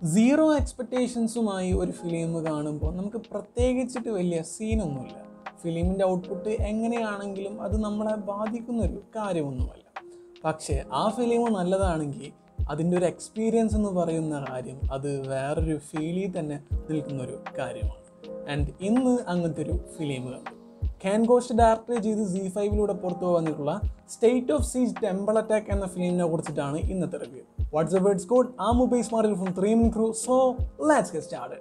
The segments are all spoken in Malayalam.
സീറോ എക്സ്പെക്റ്റേഷൻസുമായി ഒരു ഫിലിം കാണുമ്പോൾ നമുക്ക് പ്രത്യേകിച്ചിട്ട് വലിയ സീനൊന്നുമില്ല ഫിലിമിൻ്റെ ഔട്ട്പുട്ട് എങ്ങനെയാണെങ്കിലും അത് നമ്മളെ ബാധിക്കുന്നൊരു കാര്യമൊന്നുമല്ല പക്ഷേ ആ ഫിലിം നല്ലതാണെങ്കിൽ അതിൻ്റെ ഒരു എക്സ്പീരിയൻസ് എന്ന് പറയുന്ന കാര്യം അത് വേറൊരു ഫീലിൽ തന്നെ നിൽക്കുന്നൊരു കാര്യമാണ് ആൻഡ് ഇന്ന് അങ്ങനത്തെ ഒരു ഫിലിം കണ്ടു ഖാൻ ഗോസ്റ്റ് ഡയറക്ടർ ചെയ്ത് സി ഫൈവിലൂടെ പുറത്തു വന്നിട്ടുള്ള state of siege temple attack എന്ന ഫിലിമിനെ കുറിച്ചിട്ടാണ് ഇന്നത്തെ review what's a words code ആ മൊബൈൽ സ്മാർട്ടിൽ ഫ്രം ത്രീ മിൻ ക്രൂ സോ ലെറ്റ്സ് ഗെറ്റ് സ്റ്റാർട്ട്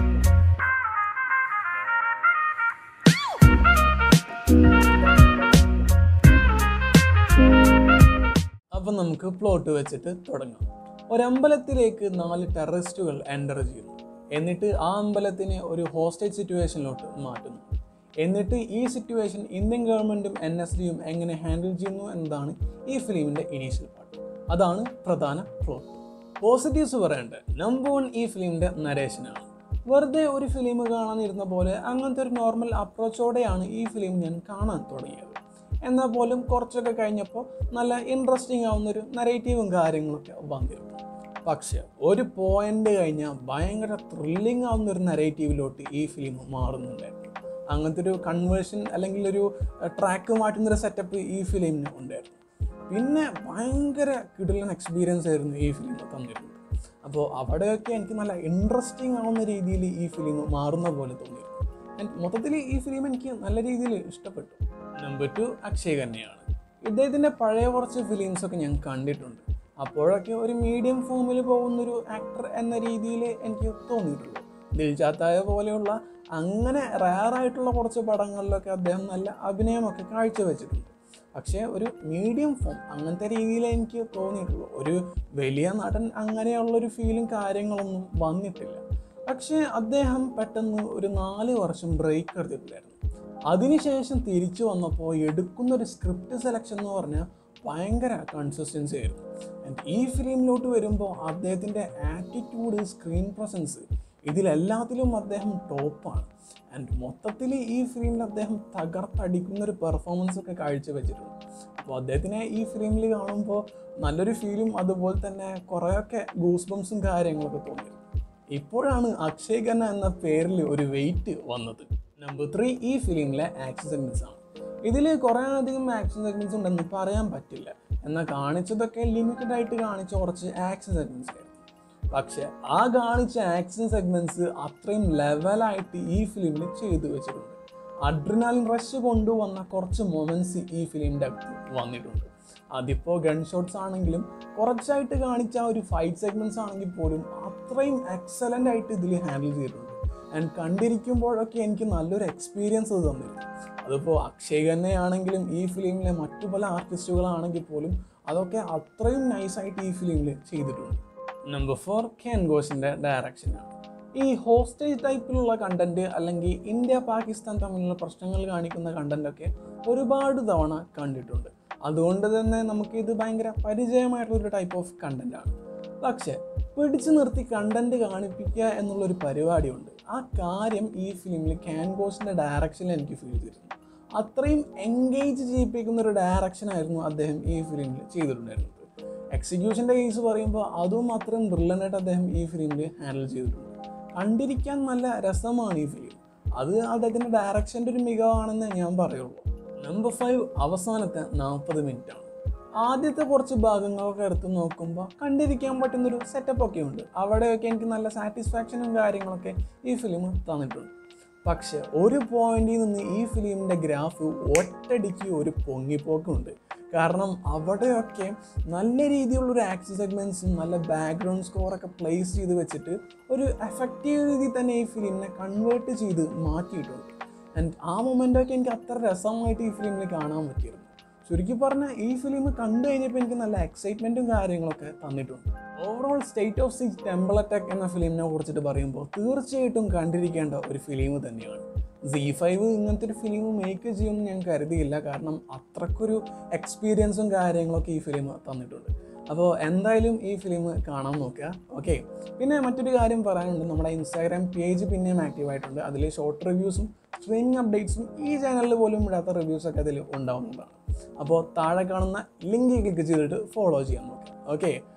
അപ്പം നമുക്ക് പ്ലോട്ട് വെച്ചിട്ട് തുടങ്ങാം ഒരമ്പലത്തിലേക്ക് നാല് ടെററിസ്റ്റുകൾ എൻ്റർ ചെയ്യുന്നു എന്നിട്ട് ആ അമ്പലത്തിനെ ഒരു ഹോസ്റ്റേജ് സിറ്റുവേഷനിലോട്ട് മാറ്റുന്നു എന്നിട്ട് ഈ സിറ്റുവേഷൻ ഇന്ത്യൻ ഗവൺമെൻറ്റും എൻ എസ് ഡിയും എങ്ങനെ ഹാൻഡിൽ ചെയ്യുന്നു എന്നതാണ് ഈ ഫിലിമിൻ്റെ ഇനീഷ്യൽ പാർട്ട് അതാണ് പ്രധാന പ്ലോട്ട് പോസിറ്റീവ്സ് പറയേണ്ടത് നമ്പർ വൺ ഈ ഫിലിമിൻ്റെ നരേഷനാണ് വെറുതെ ഒരു ഫിലിം കാണാനിരുന്ന പോലെ അങ്ങനത്തെ ഒരു നോർമൽ അപ്രോച്ചോടെയാണ് ഈ ഫിലിം ഞാൻ കാണാൻ തുടങ്ങിയത് എന്നാൽ പോലും കുറച്ചൊക്കെ കഴിഞ്ഞപ്പോൾ നല്ല ഇൻട്രസ്റ്റിംഗ് ആവുന്നൊരു നറേറ്റീവും കാര്യങ്ങളൊക്കെ വന്നിരുന്നു പക്ഷെ ഒരു പോയിന്റ് കഴിഞ്ഞാൽ ഭയങ്കര ത്രില്ലിംഗ് ആവുന്ന ഒരു നറേറ്റീവിലോട്ട് ഈ ഫിലിം മാറുന്നുണ്ടായിരുന്നു അങ്ങനത്തെ ഒരു കൺവേർഷൻ അല്ലെങ്കിൽ ഒരു ട്രാക്ക് മാറ്റുന്നൊരു സെറ്റപ്പ് ഈ ഫിലിമിന് ഉണ്ടായിരുന്നു പിന്നെ ഭയങ്കര കിടിലൻ എക്സ്പീരിയൻസ് ആയിരുന്നു ഈ ഫിലിം തന്നിരുന്നത് അപ്പോൾ അവിടെയൊക്കെ എനിക്ക് നല്ല ഇൻട്രസ്റ്റിംഗ് ആവുന്ന രീതിയിൽ ഈ ഫിലിം മാറുന്ന പോലെ തോന്നിയിരുന്നു ആൻഡ് മൊത്തത്തിൽ ഈ ഫിലിം എനിക്ക് നല്ല രീതിയിൽ ഇഷ്ടപ്പെട്ടു നമ്പർ ടു അക്ഷയ് തന്നെയാണ് ഇദ്ദേഹത്തിൻ്റെ പഴയ കുറച്ച് ഫിലിംസൊക്കെ ഞാൻ കണ്ടിട്ടുണ്ട് അപ്പോഴൊക്കെ ഒരു മീഡിയം ഫോമിൽ പോകുന്നൊരു ആക്ടർ എന്ന രീതിയിൽ എനിക്ക് തോന്നിയിട്ടുള്ളൂ ദിൽജാത്തായ പോലെയുള്ള അങ്ങനെ റയറായിട്ടുള്ള കുറച്ച് പടങ്ങളിലൊക്കെ അദ്ദേഹം നല്ല അഭിനയമൊക്കെ കാഴ്ചവെച്ചിട്ടുണ്ട് പക്ഷേ ഒരു മീഡിയം ഫോം അങ്ങനത്തെ രീതിയിൽ എനിക്ക് തോന്നിയിട്ടുള്ളൂ ഒരു വലിയ നടൻ അങ്ങനെയുള്ളൊരു ഫീലും കാര്യങ്ങളൊന്നും വന്നിട്ടില്ല പക്ഷേ അദ്ദേഹം പെട്ടെന്ന് ഒരു നാല് വർഷം ബ്രേക്ക് എടുത്തിട്ടില്ലായിരുന്നു അതിനുശേഷം തിരിച്ചു വന്നപ്പോൾ എടുക്കുന്ന ഒരു സ്ക്രിപ്റ്റ് സെലക്ഷൻ എന്ന് പറഞ്ഞാൽ ഭയങ്കര കൺസിസ്റ്റൻസി ആയിരുന്നു ആൻഡ് ഈ ഫിലിമിലോട്ട് വരുമ്പോൾ അദ്ദേഹത്തിൻ്റെ ആറ്റിറ്റ്യൂഡ് സ്ക്രീൻ പ്രസൻസ് ഇതിലെല്ലാത്തിലും അദ്ദേഹം ടോപ്പാണ് ആൻഡ് മൊത്തത്തിൽ ഈ ഫിലിമിൽ അദ്ദേഹം തകർത്തടിക്കുന്ന ഒരു പെർഫോമൻസ് ഒക്കെ കാഴ്ചവെച്ചിട്ടുണ്ട് അപ്പോൾ അദ്ദേഹത്തിനെ ഈ ഫിലിമിൽ കാണുമ്പോൾ നല്ലൊരു ഫീലും അതുപോലെ തന്നെ കുറേയൊക്കെ ഗൂസ് ബംസും കാര്യങ്ങളൊക്കെ തോന്നിയിരുന്നു ഇപ്പോഴാണ് അക്ഷയ് ഖന്ന എന്ന പേരിൽ ഒരു വെയിറ്റ് വന്നത് നമ്പർ ത്രീ ഈ ഫിലിമിലെ ആക്ഷൻ സെഗ്മെൻറ്റ്സ് ആണ് ഇതിൽ കുറേ അധികം ആക്ഷൻ സെഗ്മെൻറ്റ്സ് ഉണ്ടെന്ന് പറയാൻ പറ്റില്ല എന്നാൽ കാണിച്ചതൊക്കെ ലിമിറ്റഡ് ആയിട്ട് കാണിച്ച കുറച്ച് ആക്ഷൻ സെഗ്മെൻറ്റ്സ് ആയിരുന്നു പക്ഷെ ആ കാണിച്ച ആക്ഷൻ സെഗ്മെൻറ്റ്സ് അത്രയും ലെവലായിട്ട് ഈ ഫിലിമിൽ ചെയ്തു വെച്ചിട്ടുണ്ട് അഡ്രിനാലിൻ റഷ് കൊണ്ടുവന്ന കുറച്ച് മൊമെൻറ്റ്സ് ഈ ഫിലിമിൻ്റെ അകത്ത് വന്നിട്ടുണ്ട് അതിപ്പോൾ ഗൺ ഷോട്ട്സ് ആണെങ്കിലും കുറച്ചായിട്ട് കാണിച്ച ആ ഒരു ഫൈറ്റ് സെഗ്മെൻറ്റ്സ് ആണെങ്കിൽ പോലും അത്രയും എക്സലൻ്റ് ആയിട്ട് ഇതിൽ ഹാൻഡിൽ ചെയ്തിട്ടുണ്ട് ആൻഡ് കണ്ടിരിക്കുമ്പോഴൊക്കെ എനിക്ക് നല്ലൊരു എക്സ്പീരിയൻസ് അത് തന്നിരുന്നു അതിപ്പോൾ അക്ഷയ് തന്നെയാണെങ്കിലും ഈ ഫിലിമിലെ മറ്റു പല ആർട്ടിസ്റ്റുകളാണെങ്കിൽ പോലും അതൊക്കെ അത്രയും നൈസായിട്ട് ഈ ഫിലിമിൽ ചെയ്തിട്ടുണ്ട് നമ്പർ ഫോർ കെൻ ഘോഷിൻ്റെ ഡയറക്ഷനാണ് ഈ ഹോസ്റ്റേജ് ടൈപ്പിലുള്ള കണ്ടന്റ് അല്ലെങ്കിൽ ഇന്ത്യ പാകിസ്ഥാൻ തമ്മിലുള്ള പ്രശ്നങ്ങൾ കാണിക്കുന്ന കണ്ടന്റൊക്കെ ഒരുപാട് തവണ കണ്ടിട്ടുണ്ട് അതുകൊണ്ട് തന്നെ നമുക്ക് ഇത് ഭയങ്കര പരിചയമായിട്ടുള്ളൊരു ടൈപ്പ് ഓഫ് കണ്ടന്റ് ആണ് പക്ഷേ പിടിച്ചു നിർത്തി കണ്ടന്റ് കാണിപ്പിക്കുക എന്നുള്ളൊരു പരിപാടിയുണ്ട് ആ കാര്യം ഈ ഫിലിമിൽ ക്യാൻ ഗോസിൻ്റെ ഡയറക്ഷനിൽ എനിക്ക് ഫീൽ ചെയ്തിരുന്നു അത്രയും എൻഗേജ് ചെയ്യിപ്പിക്കുന്ന ഒരു ഡയറക്ഷനായിരുന്നു അദ്ദേഹം ഈ ഫിലിമിൽ ചെയ്തിട്ടുണ്ടായിരുന്നത് എക്സിക്യൂഷൻ്റെ കേസ് പറയുമ്പോൾ അതും അത്രയും ബ്രില്ലൻ്റായിട്ട് അദ്ദേഹം ഈ ഫിലിമിൽ ഹാൻഡിൽ ചെയ്തിട്ടുണ്ട് കണ്ടിരിക്കാൻ നല്ല രസമാണ് ഈ ഫിലിം അത് അദ്ദേഹത്തിൻ്റെ ഡയറക്ഷൻ്റെ ഒരു മികവാണെന്ന് ഞാൻ പറയുള്ളൂ നമ്പർ ഫൈവ് അവസാനത്തെ നാൽപ്പത് മിനിറ്റ് ആണ് ആദ്യത്തെ കുറച്ച് ഭാഗങ്ങളൊക്കെ എടുത്ത് നോക്കുമ്പോൾ കണ്ടിരിക്കാൻ പറ്റുന്നൊരു സെറ്റപ്പ് ഒക്കെ ഉണ്ട് അവിടെയൊക്കെ എനിക്ക് നല്ല സാറ്റിസ്ഫാക്ഷനും കാര്യങ്ങളൊക്കെ ഈ ഫിലിം തന്നിട്ടുണ്ട് പക്ഷെ ഒരു പോയിന്റിൽ നിന്ന് ഈ ഫിലിമിൻ്റെ ഗ്രാഫ് ഒറ്റടിക്ക് ഒരു പൊങ്ങിപ്പോക്കുണ്ട് കാരണം അവിടെയൊക്കെ നല്ല രീതിയിലുള്ളൊരു ആക്ഷൻ സെഗ്മെൻറ്റ്സും നല്ല ബാക്ക്ഗ്രൗണ്ട് സ്കോറൊക്കെ പ്ലേസ് ചെയ്ത് വെച്ചിട്ട് ഒരു എഫക്റ്റീവ് രീതിയിൽ തന്നെ ഈ ഫിലിമിനെ കൺവേർട്ട് ചെയ്ത് മാറ്റിയിട്ടുണ്ട് ആൻഡ് ആ മൊമെൻ്റൊക്കെ എനിക്ക് അത്ര രസമായിട്ട് ഈ ഫിലിമിൽ കാണാൻ പറ്റിയിരുന്നു ചുരുക്കി പറഞ്ഞാൽ ഈ ഫിലിം കണ്ടു കഴിഞ്ഞപ്പോൾ എനിക്ക് നല്ല എക്സൈറ്റ്മെൻറ്റും കാര്യങ്ങളൊക്കെ തന്നിട്ടുണ്ട് overall state of six temple attack എന്ന ഫിലിമിനെ കുറിച്ചിട്ട് പറയുമ്പോൾ തീർച്ചയായിട്ടും കണ്ടിരിക്കേണ്ട ഒരു ഫിലിം തന്നെയാണ് സി ഫൈവ് ഇങ്ങനത്തെ ഒരു ഫിലിം മേക്ക് ചെയ്യുമെന്ന് ഞാൻ കരുതിയില്ല കാരണം അത്രക്കൊരു എക്സ്പീരിയൻസും കാര്യങ്ങളൊക്കെ ഈ ഫിലിം തന്നിട്ടുണ്ട് അപ്പോൾ എന്തായാലും ഈ ഫിലിം കാണാൻ നോക്കുക ഓക്കെ പിന്നെ മറ്റൊരു കാര്യം പറയാനുണ്ട് നമ്മുടെ ഇൻസ്റ്റാഗ്രാം പേജ് പിന്നെയും ആക്റ്റീവ് ആയിട്ടുണ്ട് അതിൽ ഷോർട്ട് റിവ്യൂസും സ്ട്രീമിംഗ് അപ്ഡേറ്റ്സും ഈ ചാനലിൽ പോലും ഇടാത്ത റിവ്യൂസൊക്കെ അതിൽ ഉണ്ടാവുന്നതാണ് അപ്പോൾ താഴെ കാണുന്ന ലിങ്ക് ക്ലിക്ക് ചെയ്തിട്ട് ഫോളോ ചെയ്യാൻ നോക്കുക ഓക്കെ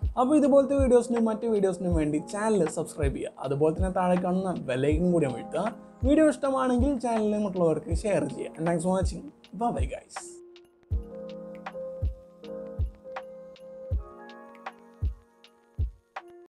അപ്പോൾ ഇതുപോലത്തെ വീഡിയോസിനും മറ്റ് വീഡിയോസിനും വേണ്ടി ചാനൽ സബ്സ്ക്രൈബ് ചെയ്യുക അതുപോലെ തന്നെ താഴെ കാണുന്ന ബെലൈക്കും കൂടി അമഴ്ത്തുക വീഡിയോ ഇഷ്ടമാണെങ്കിൽ ചാനൽ മറ്റുള്ളവർക്ക് ഷെയർ ചെയ്യുക thanks for watching bye guys